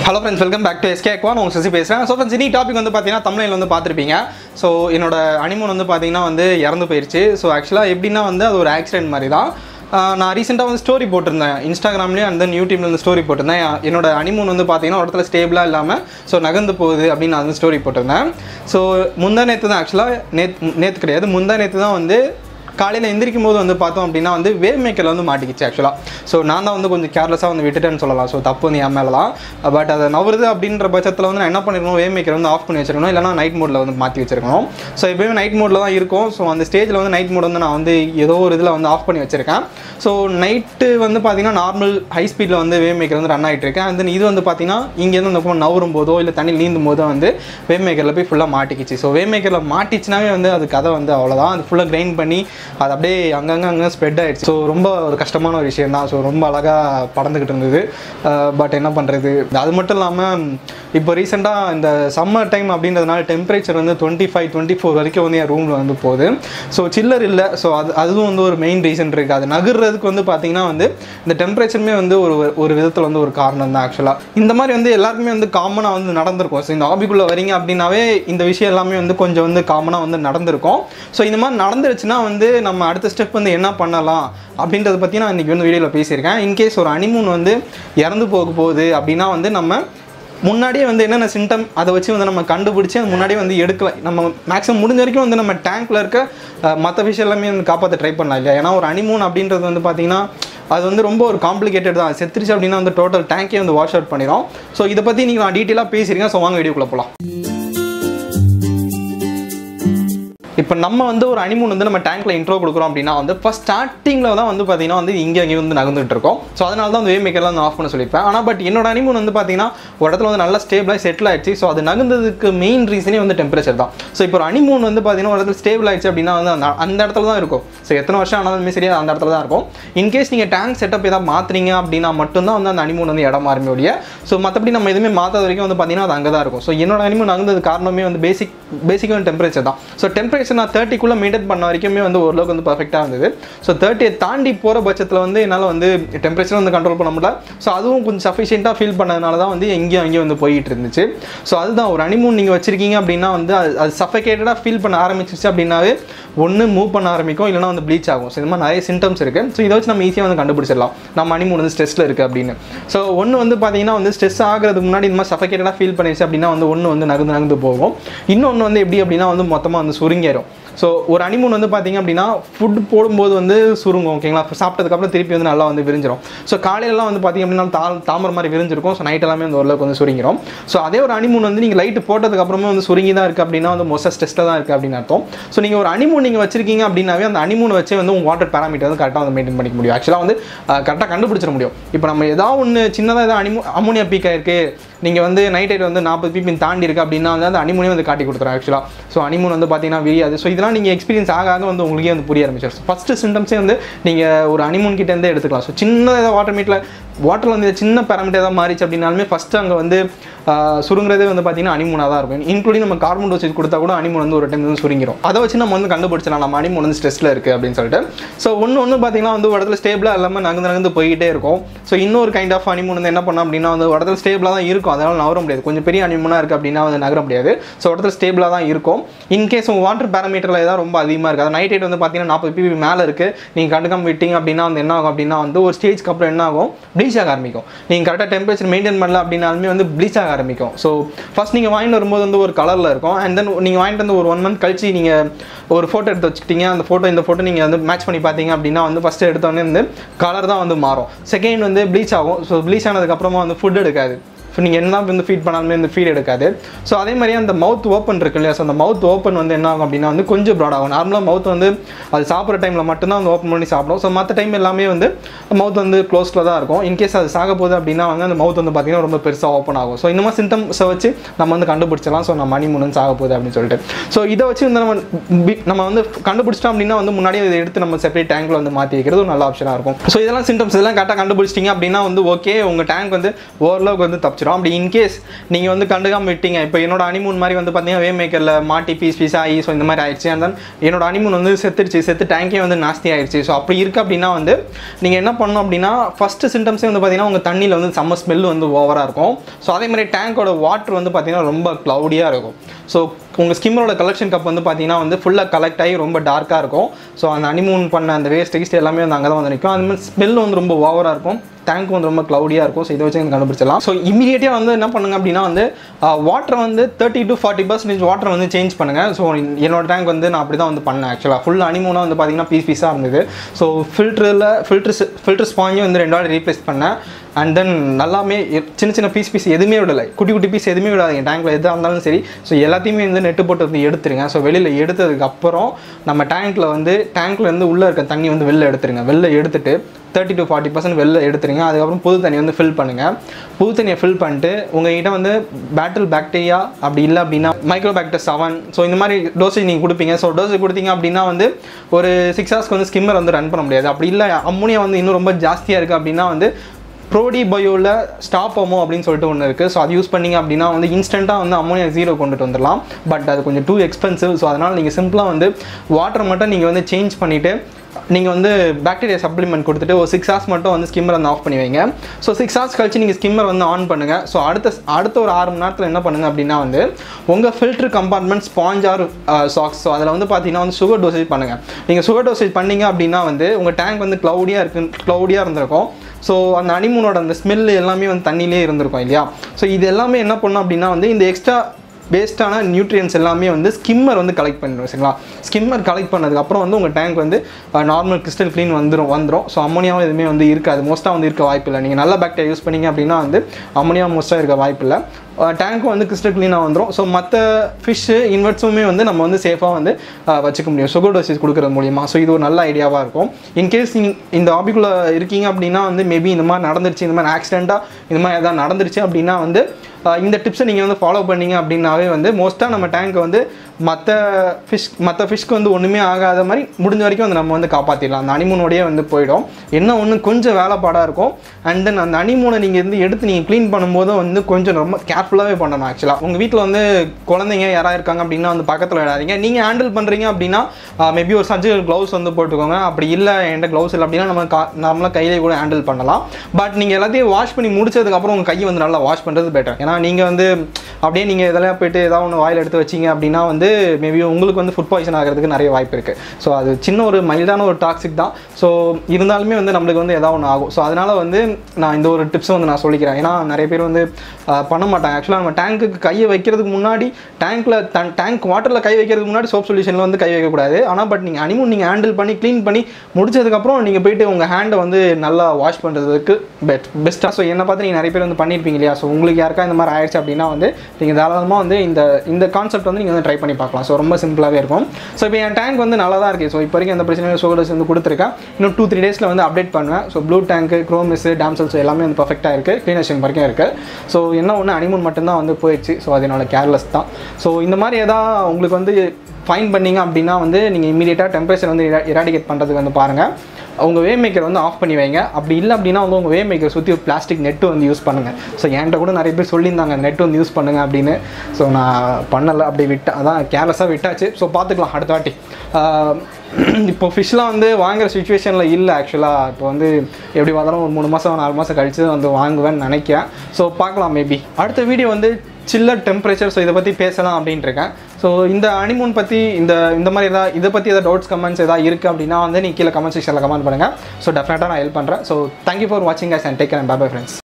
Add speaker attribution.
Speaker 1: hello friends welcome back to SK அக்வான் உங்கள் சசி பேசுகிறேன் ஸோ ஃப்ரெண்ட்ஸ் இனி டாபிக் வந்து பார்த்தீங்கன்னா தமிழில் வந்து பார்த்துருப்பீங்க ஸோ என்னோட அனிமூன் வந்து பார்த்தீங்கன்னா வந்து இறந்து போயிடுச்சு ஸோ ஆக்சுவலாக எப்படின்னா வந்து அது ஒரு ஆக்சிடென்ட் மாதிரி தான் ஆஹ் நான் ரீசெண்டாக வந்து ஸ்டோரி போட்டிருந்தேன் இன்ஸ்டாகிராம்லேயும் அண்ட் தென் யூடியூப்ல வந்து ஸ்டோரி போட்டிருந்தேன் என்னோட அனிமூன் வந்து பார்த்தீங்கன்னா ஒரு இடத்துல ஸ்டேபிளாக இல்லாமல் ஸோ நகர்ந்து போகுது அப்படின்னு நான் வந்து ஸ்டோரி போட்டிருந்தேன் ஸோ முந்தா நேற்று தான் ஆக்சுவலாக நேத் நேற்று கிடையாது முந்தா நேற்று தான் வந்து காலையில் எந்திரிக்கும் போது வந்து பார்த்தோம் அப்படின்னா வந்து வேவ் மேக்கரில் வந்து மாட்டிக்கிச்சு ஆக்சுவலாக ஸோ நான் தான் வந்து கொஞ்சம் கேர்லெஸ்ஸாக வந்து விட்டுட்டேன்னு சொல்லலாம் ஸோ தப்பு வந்து என் மேலே தான் பட் அதை நவருது அப்படின்ற பட்சத்தில் வந்து நான் என்ன பண்ணிருக்கணும் வேவ் மேக்கர் வந்து ஆஃப் பண்ணி வச்சிருக்கணும் இல்லைனா நைட் மோடில் வந்து மாற்றி வச்சிருக்கணும் ஸோ எப்பயுமே நைட் மோடில் தான் இருக்கும் ஸோ அந்த ஸ்டேஜில் வந்து நைட் மோட் வந்து நான் வந்து ஏதோ ஒரு இதில் வந்து ஆஃப் பண்ணி வச்சிருக்கேன் ஸோ நைட்டு வந்து பார்த்தீங்கன்னா நார்மல் ஹை ஸ்பீடில் வந்து வேவ் மேக்கர் வந்து ரன் ஆகிட்டு இருக்கேன் அண்ட் இது வந்து பார்த்தீங்கன்னா இங்கேருந்து அந்த பக்கம் நவரும் போதோ இல்லை தண்ணி நீந்தும் போதோ வந்து வேவ் மேக்கரில் போய் ஃபுல்லாக மாட்டிக்கிச்சு ஸோ வேவ் மேக்கரில் மாட்டிச்சுனாவே வந்து அது கதை வந்து அவ்வளோதான் அது ஃபுல்லாக கிரைண்ட் பண்ணி அது அப்படியே அங்கங்கே அங்கே ஸ்ப்ரெட் ஆயிடுச்சு ஸோ ரொம்ப ஒரு கஷ்டமான ஒரு விஷயம் தான் ஸோ ரொம்ப அழகாக பறந்துக்கிட்டு இருந்தது பட் என்ன பண்ணுறது அது மட்டும் இல்லாமல் இப்போ ரீசெண்டாக இந்த சம்மர் டைம் அப்படின்றதுனால டெம்பரேச்சர் வந்து டுவெண்ட்டி ஃபைவ் டுவெண்ட்டி ஃபோர் வரைக்கும் வந்து என் ரூமில் வந்து போகுது ஸோ சில்லர் இல்லை ஸோ அது அதுவும் வந்து ஒரு மெயின் ரீசன் இருக்குது அது நகர்றதுக்கு வந்து பார்த்தீங்கன்னா வந்து இந்த டெம்பரேச்சருமே வந்து ஒரு ஒரு விதத்தில் வந்து ஒரு காரணம் தான் ஆக்சுவலாக இந்த மாதிரி வந்து எல்லாருக்குமே வந்து காமனாக வந்து நடந்திருக்கும் ஸோ இந்த ஹாபிக்குள்ளே வரீங்க அப்படின்னாவே இந்த விஷயம் எல்லாமே வந்து கொஞ்சம் வந்து காமனாக வந்து நடந்திருக்கும் ஸோ இந்த மாதிரி நடந்துருச்சுன்னா வந்து நம்ம அடுத்த ஸ்டெப் வந்து என்ன பண்ணலாம் அப்படின்றத பற்றி நான் இன்றைக்கி வந்து வீடியோவில் பேசியிருக்கேன் இன்கேஸ் ஒரு அனிமூன் வந்து இறந்து போக போகுது அப்படின்னா வந்து நம்ம முன்னாடியே வந்து என்னென்ன சிம்டம் அதை வச்சு வந்து நம்ம கண்டுபிடிச்சி அது முன்னாடியே வந்து எடுக்கலாம் நம்ம மேக்ஸிமம் முடிஞ்ச வரைக்கும் வந்து நம்ம டேங்க்கில் இருக்க மற்ற விஷயம் எல்லாமே வந்து காப்பாற்ற ட்ரை பண்ணலாம் இல்லையா ஏன்னா ஒரு அனிமூன் அப்படின்றது வந்து பார்த்தீங்கன்னா அது வந்து ரொம்ப ஒரு காம்ப்ளிகேட்டட் தான் செத்துருச்சு அப்படின்னா வந்து டோட்டல் டேங்கே வந்து வாஷ் அவுட் பண்ணிடும் ஸோ இதை பற்றி நீங்கள் நான் டீட்டெயிலாக பேசியிருக்கேன் ஸோ வாங்க வீடியோக்குள்ளே போகலாம் இப்போ நம்ம வந்து ஒரு அனிமூன் வந்து நம்ம டேங்க்ல இன்ட்ரோ கொடுக்குறோம் அப்படின்னா வந்து ஃபஸ்ட் ஸ்டார்டிங்கில் தான் வந்து பார்த்தீங்கன்னா வந்து இங்கே அங்கே வந்து நகர்ந்துட்டு இருக்கோம் ஸோ அதனால தான் வந்து வே மேக்கர்லாம் வந்து ஆஃப் பண்ண சொல்லியிருப்பேன் ஆனால் பட் என்னோட அனிமூன் வந்து பார்த்தீங்கன்னா ஒரு இடத்துல வந்து நல்லா ஸ்டேபிளாக செட்டில் ஆயிடுச்சு ஸோ அது நகர்ந்ததுக்கு மெயின் ரீசனே வந்து டெம்பரேச்சர் தான் ஸோ இப்போ ஒரு அனிமூன் வந்து பார்த்தீங்கன்னா ஒரு இடத்துல ஸ்டேபிள் ஆயிடுச்சு அப்படின்னா வந்து அந்த அந்த இடத்துல தான் இருக்கும் ஸோ எத்தனை வருஷம் ஆனாலுமே சரி அந்த இடத்துல தான் இருக்கும் இன்கேஸ் நீங்கள் டேங்க் செட்டப் ஏதாவது மாற்றுறீங்க அப்படின்னா மட்டும்தான் வந்து அந்த அனிமூன் வந்து இடம் மாறுமே ஒழிய ஸோ மற்றபடி நம்ம எதுவுமே மாற்றாத வரைக்கும் வந்து பார்த்தீங்கன்னா அது அங்கே தான் இருக்கும் ஸோ என்னோட அனிமூன் நகர்ந்தது காரணமே வந்து பேசிக் பேசிக்கான டெம்பரேச்சர் தான் ஸோ டெம்பரேச்சர் நான் தேர்ட்டிக்குள்ளே மெயின்டைன் பண்ண வரைக்குமே வந்து ஓரளவுக்கு வந்து பர்ஃபெக்டாக இருந்தது ஸோ தேர்ட்டியை தாண்டி போகிற பட்சத்தில் வந்து என்னால் வந்து டெம்பரேச்சர் வந்து கண்ட்ரோல் பண்ண முடியல ஸோ அதுவும் கொஞ்சம் சஃபிஷியண்ட்டாக ஃபீல் பண்ணதுனால தான் வந்து எங்கேயும் அங்கேயும் வந்து போயிட்டு இருந்துச்சு ஸோ அதுதான் ஒரு அனிமூன் நீங்கள் வச்சிருக்கீங்க அப்படின்னா வந்து அது அது சஃபகேட்டடாக ஃபீல் பண்ண ஆரம்பிச்சிருச்சு அப்படின்னாவே ஒன்று மூவ் பண்ண ஆரம்பிக்கும் இல்லைனா வந்து ப்ளீச் ஆகும் ஸோ இந்த மாதிரி நிறைய சிம்டம்ஸ் இருக்குது ஸோ இதை வச்சு நம்ம ஈஸியாக வந்து கண்டுபிடிச்சிடலாம் நம்ம அனிமூன் வந்து ஸ்ட்ரெஸ்ஸில் இருக்குது அப்படின்னு ஸோ ஒன்று வந்து பார்த்தீங்கன்னா வந்து ஸ்ட்ரெஸ் ஆகிறதுக்கு முன்னாடி இந்த மாதிரி சஃபகேட்டடாக ஃபீல் பண்ணிடுச்சு அப்படின்னா வந்து ஒன்று வந்து நகர்ந்து நகர்ந்து போகும் இன்னொன்று வந்து எப்படி அப்படின்னா வந்து மொத்தமாக வந்து சுருங்கிடும் ஸோ ஒரு அனிமூன் வந்து பார்த்தீங்க அப்படின்னா ஃபுட் போடும்போது வந்து சுருங்கும் ஓகேங்களா இப்போ சாப்பிட்டதுக்கப்புறம் திருப்பி வந்து நல்லா வந்து விரிஞ்சிடும் ஸோ காலையிலலாம் வந்து பார்த்தீங்க அப்படின்னா தா தாமரை மாதிரி விரிஞ்சிருக்கும் ஸோ நைட் எல்லாமே வந்து ஓரளவுக்கு வந்து சுருங்கிடும் ஸோ அதே ஒரு அனிமூன் வந்து நீங்கள் லைட்டு போட்டதுக்கப்புறமா வந்து சுருங்கி தான் இருக்குது அப்படின்னா வந்து மொச ஸ்ட்ரெஸ்ட்டில் தான் இருக்குது அப்படின்னு அர்த்தம் ஸோ நீங்கள் ஒரு அனிமூன் நீங்கள் வச்சிருக்கீங்க அப்படின்னாவே அந்த அனிமூன் வச்சு வந்து உங்கள் வாட்டர் பேராமீட்டர் வந்து கரெக்டாக வந்து மெயின்டைன் பண்ணிக்க முடியும் ஆக்சுவலாக வந்து கரெக்டாக கண்டுபிடிச்சிட முடியும் இப்போ நம்ம ஏதாவது ஒன்று சின்னதாக ஏதாவது அனிமோ அமோனியா பீக் ஆயிருக்கு நீங்கள் வந்து நைட் ரைட் வந்து நாற்பது பிபின் தாண்டி இருக்குது அப்படின்னா வந்து அந்த அனிமூனே வந்து காட்டி கொடுத்துரும் ஆக்சுவலாக ஸோ அனிமூன் வந்து பார்த்தீங்கன்னா விரியாது ஸோ இதெல்லாம் நீங்கள் எக்ஸ்பீரியன்ஸ் ஆக ஆக வந்து உங்களுக்கே வந்து புரிய ஆரம்பிச்சிடும் ஃபஸ்ட்டு சிம்டம்ஸே வந்து நீங்கள் ஒரு அனிமூன் கிட்டேருந்தே எடுத்துக்கலாம் ஸோ சின்ன ஏதாவது வாட்டர் மீட்டில் வாட்டரில் வந்து சின்ன பேராமீட்டர் ஏதாவது மாறிச்சு அப்படின்னாலுமே ஃபஸ்ட்டு அங்கே வந்து சுருங்குறதே வந்து பார்த்தீங்கன்னா அனிமூனாக தான் இருக்கும் இன்க்ளூடிங் நம்ம கார்பன் டோசேஜ் கொடுத்தா கூட அனிமூன் வந்து ஒரு டைம் வந்து சுருங்கிடும் அதை வச்சு நம்ம வந்து கண்டுபிடிச்சலாம் நம்ம அனிமூன் வந்து ஸ்ட்ரெஸ்ஸில் இருக்குது அப்படின்னு சொல்லிட்டு ஸோ ஒன்று ஒன்று பார்த்தீங்கன்னா வந்து ஒரு இடத்துல ஸ்டேபிளாக இல்லாமல் நகர்ந்து நகர்ந்து போய்கிட்டே இருக்கும் ஸோ இன்னொரு கைண்ட் ஆஃப் அனிமூன் வந்து என்ன பண்ணோம் அப்படின்னா வந்து ஒரு இடத்துல ஸ்டேபிளாக தான் இருக்கும் அதனால் நகர முடியாது கொஞ்சம் பெரிய அனிமூனாக இருக்குது அப்படின்னா வந்து நகர முடியாது ஸோ இடத்துல ஸ்டேபிளாக தான் இருக்கும் இன்கேஸ் உங்கள் வாட்டர் பேராமீட்டரில் ஏதாவது ரொம்ப அதிகமாக இருக்குது அது நைட் ரைட் வந்து பார்த்தீங்கன்னா நாற்பது பிபி மேலே இருக்குது நீங்கள் கண்டுக்காம விட்டீங்க அப்படின்னா வந்து என்ன ஆகும் அப்படின்னா வந்து ஒரு ஸ்டேஜ்க்கு அப்புறம் என்ன ஆகும் ப்ளீச் ஆக ஆரம்பிக்கும் நீங்கள் கரெக்டாக டெம்பரேச்சர் மெயின்டைன் பண்ணல அப்படின்னாலுமே வந்து ப்ளீச் ஆக ஆரம்பிக்கும் ஸோ ஃபஸ்ட் நீங்கள் வாங்கிட்டு வரும்போது வந்து ஒரு கலரில் இருக்கும் அண்ட் தென் நீங்கள் வாங்கிட்டு வந்து ஒரு ஒன் மந்த் கழிச்சு நீங்கள் ஒரு ஃபோட்டோ எடுத்து வச்சுக்கிட்டீங்க அந்த ஃபோட்டோ இந்த ஃபோட்டோ நீங்கள் வந்து மேட்ச் பண்ணி பார்த்தீங்க அப்படின்னா வந்து ஃபஸ்ட்டு எடுத்தோடனே வந்து கலர் தான் வந்து மாறும் செகண்ட் வந்து ப்ளீச் ஆகும் ஸோ ப்ளீச் ஆனதுக்கப்புறமா வந்து ஃபுட் எடுக்காது ஸோ நீங்கள் என்ன வந்து ஃபீட் பண்ணாலுமே வந்து ஃபீட் எடுக்காது ஸோ அதே மாதிரி அந்த மவுத் ஓப்பன் இருக்கு இல்லையா ஸோ அந்த மவுத் ஓப்பன் வந்து என்ன ஆகும் அப்படின்னா வந்து கொஞ்சம் ப்ராட் ஆகும் நார்மலாக மவுத் வந்து அது சாப்பிட்ற டைமில் மட்டும்தான் வந்து ஓப்பன் பண்ணி சாப்பிடும் ஸோ மற்ற டைம் எல்லாமே வந்து மவுத் வந்து க்ளோஸில் தான் இருக்கும் இன்கேஸ் அது சாக போகுது அப்படின்னா வந்து அந்த மவுத் வந்து பார்த்தீங்கன்னா ரொம்ப பெருசாக ஓப்பன் ஆகும் ஸோ இந்த மாதிரி சிம்டம்ஸை வச்சு நம்ம வந்து கண்டுபிடிச்சலாம் ஸோ நம்ம மணி முன்னு சாக போகுது அப்படின்னு சொல்லிட்டு ஸோ இதை வச்சு வந்து நம்ம பி- நம்ம வந்து கண்டுபிடிச்சிட்டோம் அப்படின்னா வந்து முன்னாடியே இதை எடுத்து நம்ம செப்பரேட் டேங்க்ல வந்து மாற்றி வைக்கிறது ஒரு நல்ல ஆப்ஷனாக இருக்கும் ஸோ இதெல்லாம் சிம்டம்ஸ் இதெல்லாம் கரெக்டாக கண்டுபிடிச்சிட்டிங்க அப்படின்னா வந்து ஓகே உங்கள் டேங்க் வந்து ஓரளவுக்கு வந்து தப்பிச்சிடும் ஆரம்பிச்சிடும் அப்படி இன்கேஸ் நீங்கள் வந்து கண்டுக்காம விட்டீங்க இப்போ என்னோட அனிமூன் மாதிரி வந்து பார்த்தீங்கன்னா வே மேக்கரில் மாட்டி பீஸ் பீஸ் ஆகி ஸோ இந்த மாதிரி ஆயிடுச்சு அண்ட் தென் என்னோட அனிமூன் வந்து செத்துருச்சு செத்து டேங்கே வந்து நாஸ்தி ஆயிடுச்சு ஸோ அப்படி இருக்குது அப்படின்னா வந்து நீங்கள் என்ன பண்ணணும் அப்படின்னா ஃபஸ்ட்டு சிம்டம்ஸே வந்து பார்த்தீங்கன்னா உங்கள் தண்ணியில் வந்து செம்ம ஸ்மெல் வந்து ஓவராக இருக்கும் ஸோ அதே மாதிரி டேங்கோட வாட்டர் வந்து பார்த்தீங்கன்னா ரொம்ப க்ளவுடியாக இருக்கும் ஸோ உங்கள் ஸ்கிம்மரோட கலெக்ஷன் கப் வந்து பார்த்தீங்கன்னா வந்து ஃபுல்லாக கலெக்ட் ஆகி ரொம்ப டார்க்காக இருக்கும் ஸோ அந்த அனிமூன் பண்ண அந்த வேஸ்ட் கிஸ்ட் எல்லாமே வந்து அங்கே தான் வந்து நிற்கும் அது மாதிரி ஸ்மெல் வந்து ரொம்ப ஓவராக இருக்கும் டேங்க் வந்து ரொம்ப க்ளவுடியாக இருக்கும் ஸோ இதை வச்சு எனக்கு கண்டுபிடிச்சலாம் ஸோ இமீடியட்டாக வந்து என்ன பண்ணுங்க அப்படின்னா வந்து வாட்டர் வந்து thirty to forty percentage water வந்து சேஞ்ச் பண்ணுங்கள் ஸோ என்னோட டேங்க் வந்து நான் அப்படி தான் வந்து பண்ணேன் ஆக்சுவலாக ஃபுல் அனிமூனாக வந்து பார்த்தீங்கன்னா பீஸ் பீஸாக இருந்தது ஸோ ஃபில்டரில் ஃபில்டர் ஃபில்டர் ஸ்பாஞ்சும் வந்து ரெண்டு வாட்டி ரீப்ளேஸ் பண்ணேன் அண்ட் தென் நல்லாமே எ- சின்ன சின்ன பீஸ் பீஸ் எதுவுமே விடலை குட்டி குட்டி பீஸ் எதுவுமே விடாதீங்க டேங்க்கில் எதாக இருந்தாலும் சரி ஸோ எல்லாத்தையுமே வந்து நெட்டு போட்டு வந்து எடுத்துருங்க ஸோ வெளியில் எடுத்ததுக்கு அப்புறம் நம்ம டேங்க்கில் வந்து டேங்க்ல இருந்து உள்ளே இருக்க தண்ணி வந்து வெளில எடுத்துருங்க வெளில எடுத்துட்டு தேர்ட்டி டு ஃபார்ட்டி பர்சன்ட் வெளில எடுத்துருங்க அதுக்கப்புறம் புது தண்ணி வந்து ஃபில் பண்ணுங்கள் புது தண்ணியை ஃபில் பண்ணிட்டு உங்ககிட்ட வந்து பேட்டில் பாக்டீரியா அப்படி இல்லை அப்படின்னா மைக்ரோ பாக்டர் செவன் ஸோ இந்த மாதிரி டோசேஜ் நீங்கள் கொடுப்பீங்க ஸோ டோசேஜ் கொடுத்தீங்க அப்படின்னா வந்து ஒரு சிக்ஸ் ஹவர்ஸ்க்கு வந்து ஸ்கிம்மர் வந்து ரன் பண்ண முடியாது அப்படி இல்லை அம்மோனியா வந்து இன்னும் ரொம்ப ஜாஸ்தியாக இருக்குது அப்படின்னா வந்து ப்ரோடி பயோவில் ஸ்டாப் அமோ அப்படின்னு சொல்லிட்டு ஒன்று இருக்குது ஸோ அது யூஸ் பண்ணீங்க அப்படின்னா வந்து இன்ஸ்டண்ட்டாக வந்து அம்மோனியா ஜீரோ கொண்டுட்டு வந்துடலாம் பட் அது கொஞ்சம் டூ எக்ஸ்பென்சிவ் ஸோ அதனால் நீங்கள் சிம்பிளாக வந்து வாட்டர் மட்டும் நீங்கள் வந்து சேஞ்ச் பண்ணிவிட்டு நீங்கள் வந்து பாக்டீரியா சப்ளிமெண்ட் கொடுத்துட்டு ஒரு சிக்ஸ் ஹவர்ஸ் மட்டும் வந்து ஸ்கிம்மர் வந்து ஆஃப் பண்ணி வைங்க ஸோ சிக்ஸ் ஹவர்ஸ் கழிச்சு நீங்கள் ஸ்கிம்மர் வந்து ஆன் பண்ணுங்கள் ஸோ அடுத்த அடுத்த ஒரு ஆறு மணி நேரத்தில் என்ன பண்ணுங்க அப்படின்னா வந்து உங்கள் filter compartment sponge or socks so அதில் வந்து பார்த்தீங்கன்னா வந்து சுகர் டோசேஜ் பண்ணுங்கள் நீங்கள் சுகர் டோசேஜ் பண்ணீங்க அப்படின்னா வந்து உங்கள் டேங்க் வந்து க்ளவுடியாக இருக்கு க்ளவுடியாக இருந்திருக்கும் ஸோ அந்த அனிமூனோட அந்த ஸ்மெல் எல்லாமே வந்து தண்ணியிலே இருந்திருக்கும் இல்லையா ஸோ இது எல்லாமே என்ன பண்ணும் அப்படின்னா வந்து இந்த எக்ஸ்ட்ரா வேஸ்ட்டான நியூட்ரியன்ஸ் எல்லாமே வந்து ஸ்கிம்மர் வந்து கலெக்ட் பண்ணிடும் சரிங்களா ஸ்கிம்மர் கலெக்ட் பண்ணதுக்கப்புறம் வந்து உங்கள் டேங்க் வந்து நார்மல் கிறிஸ்டல் க்ளீன் வந்துடும் வந்துடும் ஸோ அம்மோனியாவும் எதுவுமே வந்து இருக்காது மோஸ்ட்டாக வந்து இருக்க வாய்ப்பு இல்லை நீங்கள் நல்ல பாக்டீரியா யூஸ் பண்ணீங்க அப்படின்னா வந்து அம்மோனியா மோஸ்ட்டாக இருக்க வாய்ப்பு இல்லை டேங்க்கும் வந்து கிறிஸ்டல் க்ளீனாக வந்துடும் ஸோ மற்ற ஃபிஷ்ஷு இன்வெர்ட்ஸுமே வந்து நம்ம வந்து சேஃபாக வந்து அஹ், வச்சுக்க முடியும் சுகர் டோசேஜ் கொடுக்குறது மூலியமா ஸோ இது ஒரு நல்ல ஐடியாவாக இருக்கும் இன்கேஸ் இந்த ஹாபிக்குள்ளே இருக்கீங்க அப்படின்னா வந்து மேபி இந்த மாதிரி நடந்துருச்சு இந்த மாதிரி ஆக்சிடெண்ட்டாக இந்த மாதிரி எதாவது நடந்துருச்சு அப்படின்னா வந்து அஹ், இந்த டிப்ஸை நீங்கள் வந்து ஃபாலோ பண்ணீங்க அப்படின்னாவே வந்து மோஸ்ட்டாக நம்ம டேங்க்கை வந்து மற்ற ஃபிஷ் மற்ற ஃபிஷ்க்கு வந்து ஒன்றுமே ஆகாத மாதிரி முடிஞ்ச வரைக்கும் வந்து நம்ம வந்து காப்பாற்றிடலாம் அந்த அனிமூனோடயே வந்து போயிடும் என்ன ஒன்று கொஞ்சம் வேலைப்பாடாக இருக்கும் அண்ட் தென் அந்த அனிமூனை நீங்கள் வந்து எடுத்து நீங்கள் க்ளீன் பண்ணும்போது வந்து கொஞ்சம் ரொம்ப கேர்ஃபுல்லாகவே பண்ணணும் ஆக்சுவலாக உங்கள் வீட்டில் வந்து குழந்தைங்க யாராக இருக்காங்க அப்படின்னா வந்து பக்கத்தில் விடாதீங்க நீங்கள் ஹேண்டில் பண்ணுறீங்க அப்படின்னா மேபி ஒரு சர்ஜிக்கல் க்ளவுஸ் வந்து போட்டுக்கோங்க அப்படி இல்லை என்கிட்ட க்ளவுஸ் இல்லை அப்படின்னா நம்ம கா நார்மலாக கையிலே கூட ஹேண்டில் பண்ணலாம் பட் நீங்கள் எல்லாத்தையும் வாஷ் பண்ணி முடிச்சதுக்கப்புறம் உங்கள் கையை வந்து நல்லா வாஷ் பண்ணுறது பெட்டர் ஏன்னா நீங்கள் வந்து அப்படியே நீங்கள் இதெல்லாம் போயிட்டு ஏதாவது ஒன்று வாயில் எடுத்து வச்சீங்க அப்படின்னா வந்து மேபி உங்களுக்கு வந்து ஃபுட் பாய்சன் ஆகிறதுக்கு நிறைய வாய்ப்பு இருக்குது ஸோ அது சின்ன ஒரு மைல்டான ஒரு டாக்ஸிக் தான் ஸோ இருந்தாலுமே வந்து நம்மளுக்கு வந்து ஏதாவது ஒன்று ஆகும் ஸோ அதனால் வந்து நான் இந்த ஒரு டிப்ஸை வந்து நான் சொல்லிக்கிறேன் ஏன்னா நிறைய பேர் வந்து ஆஹ், பண்ண மாட்டாங்க ஆக்சுவலாக நம்ம டேங்க்குக்கு கையை வைக்கிறதுக்கு முன்னாடி டேங்க்கில் தன் டேங்க் வாட்டரில் கை வைக்கிறதுக்கு முன்னாடி சோப் சொல்யூஷனில் வந்து கை வைக்கக்கூடாது ஆனால் பட் நீங்கள் அனிமூன் நீங்கள் ஹேண்டில் பண்ணி க்ளீன் பண்ணி முடிச்சதுக்கப்புறம் நீங்கள் போயிட்டு உங்கள் ஹேண்டை வந்து நல்லா வாஷ் பண்ணுறதுக்கு பெட் பெஸ்ட்டாக ஸோ என்னை பார்த்து நீங்கள் நிறைய பேர் வந்து பண்ணியிருப்பீங்க இல்லையா ஸோ உங்களுக்கு யாருக்கா இந்த மாதிரி ஆயிடுச்சு அப்படின்னா வந்து நீங்கள் தாராளமாக வந்து இந்த இந்த கான்செப்ட் வந்து நீங்கள் வந்து ட்ரை பண்ணி பார்க்கலாம் ஸோ ரொம்ப சிம்பிளாகவே இருக்கும் ஸோ இப்போ என் டேங்க் வந்து நல்லா தான் இருக்குது ஸோ இப்போ வரைக்கும் எந்த பிரச்சனையும் சுகர்ஸ் வந்து கொடுத்துருக்கேன் இன்னும் டூ த்ரீ டேஸில் வந்து அப்டேட் பண்ணுவேன் so blue tank chromis damsels எல்லாமே வந்து பர்ஃபெக்டாக இருக்குது க்ளீனேஷன் வரைக்கும் இருக்குது ஸோ என்ன ஒன்று அனிமூன் மட்டும்தான் வந்து போயிடுச்சு ஸோ அது என்னோட கேர்லெஸ் தான் ஸோ இந்த மாதிரி எதாவது உங்களுக்கு வந்து ஃபைன் பண்ணீங்க அப்படின்னா வந்து நீங்கள் இமீடியட்டாக டெம்பரேச்சர் வந்து இராடிகேட் பண்ணுறதுக்கு வந்து பாருங்கள் உங்கள் வே மேக்கர் வந்து ஆஃப் பண்ணி வைங்க அப்படி இல்லை அப்படின்னா வந்து உங்கள் வே மேக்கர் சுற்றி ஒரு பிளாஸ்டிக் நெட்டு வந்து யூஸ் பண்ணுங்கள் ஸோ என்கிட்ட கூட நிறைய பேர் சொல்லியிருந்தாங்க நெட் வந்து யூஸ் பண்ணுங்க அப்படின்னு ஸோ நான் பண்ணலை அப்படி விட்டேன் அதான் கேர்லெஸ்ஸாக விட்டாச்சு ஸோ பார்த்துக்கலாம் அடுத்த வாட்டி ஆஹ் இப்போ ஃபிஷ்லாம் வந்து வாங்குற சுச்சுவேஷனில் இல்லை ஆக்சுவலாக இப்போ வந்து எப்படி பார்த்தாலும் ஒரு மூணு மாதம் நாலு மாதம் கழிச்சு வந்து வாங்குவேன்னு நினைக்கிறேன் ஸோ பார்க்கலாம் மேபி அடுத்த வீடியோ வந்து சில்லர் டெம்பரேச்சர் ஸோ இதை பற்றி பேசலாம் அப்படின்ட்டு இருக்கேன் ஸோ இந்த அனிமூன் பற்றி இந்த இந்த மாதிரி ஏதாவது இதை பற்றி ஏதாவது டவுட்ஸ் கமெண்ட்ஸ் ஏதாவது இருக்குது அப்படின்னா வந்து நீங்கள் கீழே கமெண்ட் செக்ஷனில் கமெண்ட் பண்ணுங்கள் ஸோ டெஃபினட்டாக நான் ஹெல்ப் பண்ணுறேன் ஸோ தேங்க்யூ ஃபார் வாட்சிங் guys and take care and bye friends